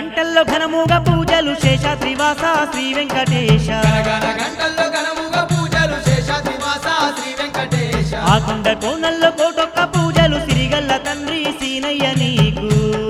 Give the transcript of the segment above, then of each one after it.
గంటల్లో ఘనముగా పూజలు శేషాద్రివాస శ్రీ వెంకటేశ గనగన గంటల్లో ఘనముగా పూజలు శేషాద్రివాస శ్రీ వెంకటేశ ఆకుండ కోనల్లో కోటొక్క పూజలు సిరిగల్ల తండ్రి సీనయ్య నీకు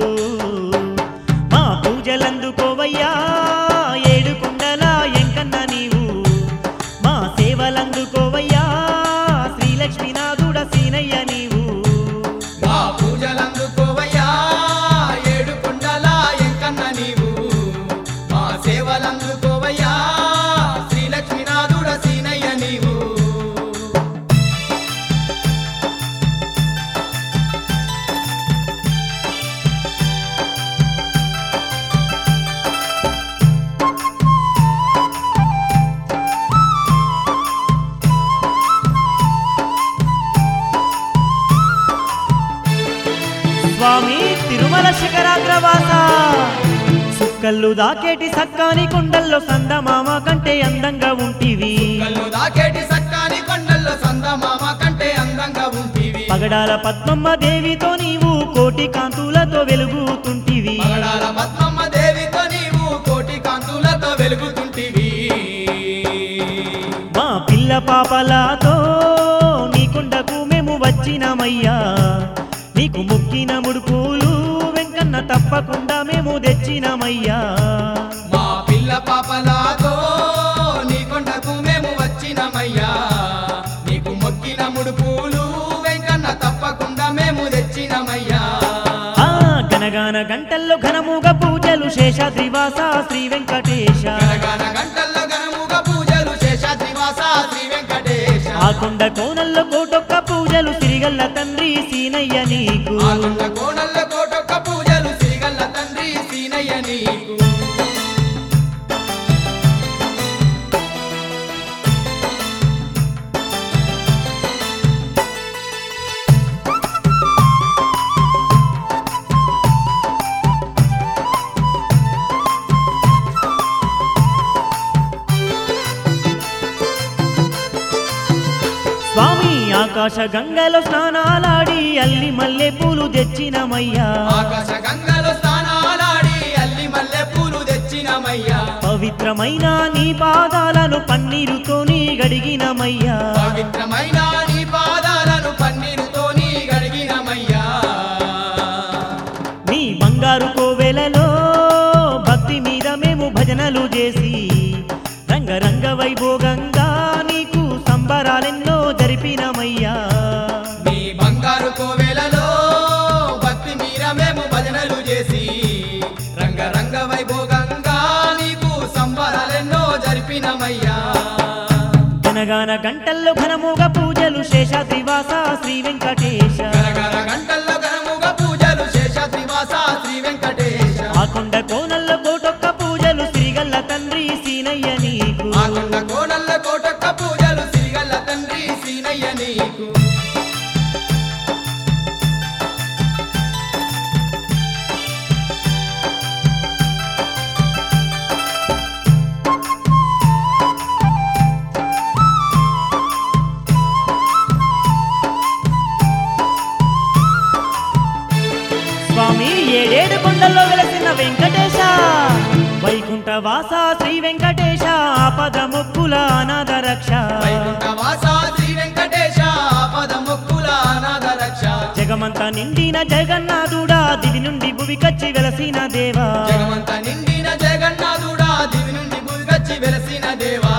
మా పూజలందుకోవయ్యా ఏడు కుండల ఎంకన్న నీవు మా సేవలందుకోవయ్యా శ్రీలక్ష్మీనాథుడ సీనయ్య నీవు మా పూజలందుకోవయ్యా ఏడు కుండల ఎంకన్న నీవు మా సేవలందుకోవయ్యా శ్రీ లక్ష్మీనాథుడ సీనయ్య నీవు స్వామి తిరుమల శిఖరాగ్రవాస సుక్కల్లు దాకేటి సక్కాని కొండల్లో సందమామ కంటే అందంగా ఉంటివి కళ్ళు దాకేటి సక్కాని కొండల్లో సందమామ కంటే అందంగా ఉంటివి పగడాల పద్మమ్మ దేవితో నీవు కోటి కాంతులతో వెలుగుతుంటివి పగడాల పద్మమ్మ దేవితో నీవు కోటి కాంతులతో వెలుగుతుంటివి మా పిల్ల పాపలతో నీ కొండకు మేము వచ్చినమయ్యా నీకు ముక్కిన ముడుపులు వెంకన్న తప్పకుండా మేము తెచ్చినమయ్యా మా పిల్ల పాపలాతో నీ కొండకు మేము వచ్చినమయ్యా నీకు మొక్కిన ముడుపులు వెంకన్న తప్పకుండా మేము తెచ్చినమయ్యా ఆ గనగాన గంటల్లో ఘనముగా పూజలు శేషాద్రివాస శ్రీ వెంకటేశ గనగన గంటల్లో గనముగా పూజలు శేషాద్రివాస శ్రీ వెంకటేశ ఆ కొండ కోనల్లో కోటొక్క పూజలు సిరిగల్ల తండ్రి సీనయ్య నీకు ఆ కొండ కోణల్ల కోటొక్క పూజలు శ్రీగల్ల తండ్రి సీనయ్య నీకు స్వామి ఆకాశ గంగలో స్నానాలాడి అల్లి మల్లె పూలు తెచ్చినమయ్యా ఆకాశ గంగలో స్నానాలాడి అల్లి మల్లె పూలు తెచ్చినమయ్యా పవిత్రమైన నీ పాదాలను పన్నీరుతోని గడిగినమయ్యా పవిత్రమైన నీ పాదాలను పన్నీరుతో నీ గడిగినమయ్యా నీ బంగారు కోవెలలో భక్తి మీద మేము భజనలు చేసి రంగరంగ వైభోగంగా నీకు సంబరాలెన్నో జరిపినమయ్యా నీ బంగారు కోవెలలో భక్తి మీర మేము భజనలు చేసి రంగరంగ వైభోగంగా నీకు సంబరాలెన్నో జరిపినమయ్యా జనగాన గంటల్లో ఘనముగా పూజలు శేషాద్రివాస శ్రీ వెంకటేశ గరగర గంటల్లో గనముగా పూజలు శేషాద్రివాస శ్రీ వెంకటేశ ఆ కొండ కోనల్లో కోటొక్క పూజలు శ్రీగల్ల తండ్రి సీనయ్య నీకు ఆ కొండ కోనల్ల కోటొక్క పూజలు శ్రీగల్ల తండ్రి సీనయ్య నీకు స్వామి ఏడేడు కొండల్లో వెలసిన వెంకటేశ వైకుంఠ వాస శ్రీ వెంకటేశ ఆపద ముక్కుల అనాథ రక్ష వైకుంఠవాస శ్రీ వెంకటేశ ఆపద మొక్కుల అనాథ రక్ష జగమంతా నిండిన జగన్నాథుడా దివి నుండి భువికచ్చి వెలసిన దేవా జగమంత నిండిన జగన్నాథుడా దివి నుండి భూమికొచ్చి వెలసిన దేవా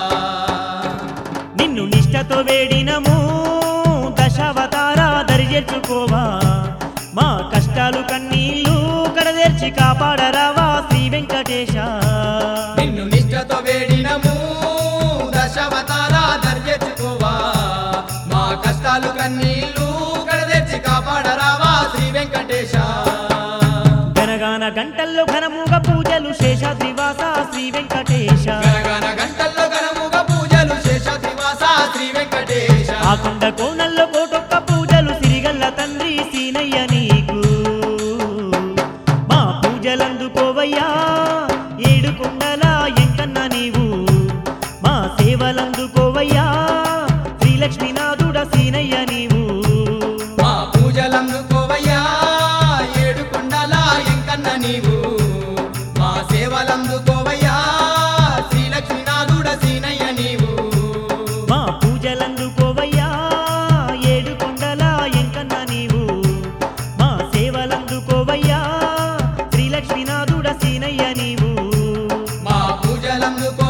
నిన్ను నిష్టతో వేడినము దశావతార దరిచేర్చుకోవా మా కష్టాలు కన్నీళ్ళు కడదేర్చి కాపాడరావా శ్రీ వెంకటేశ నిన్ను నిష్ఠతో వేడినము దశవతార దర్జెచ్చుకోవా మా కష్టాలు కన్నీళ్ళు కడదెచ్చి కాపాడరావా శ్రీ వెంకటేశ గనగాన గంటల్లో ఘనముగా పూజలు శేషాద్రివాస శ్రీ వెంకటేశ గనగన గంటల్లో గణముగా పూజలు శేషాద్రివాస శ్రీ వెంకటేశ ఆ కొండ కోనల్లో కోటొక్క పూజలు సిరిగల్ల తండ్రి సీనయ్య నీకు మా పూజలందుకోవయ్యా ఏడు కొండల ఎంకన్న నీవు మా సేవలందుకోవయ్యా శ్రీలక్ష్మీనాథుడ సీనయ్య నీవు మా పూజలందుకోవయ్యా ఏడు కొండల ఎంకన్న నీవు దీవెనలందుకో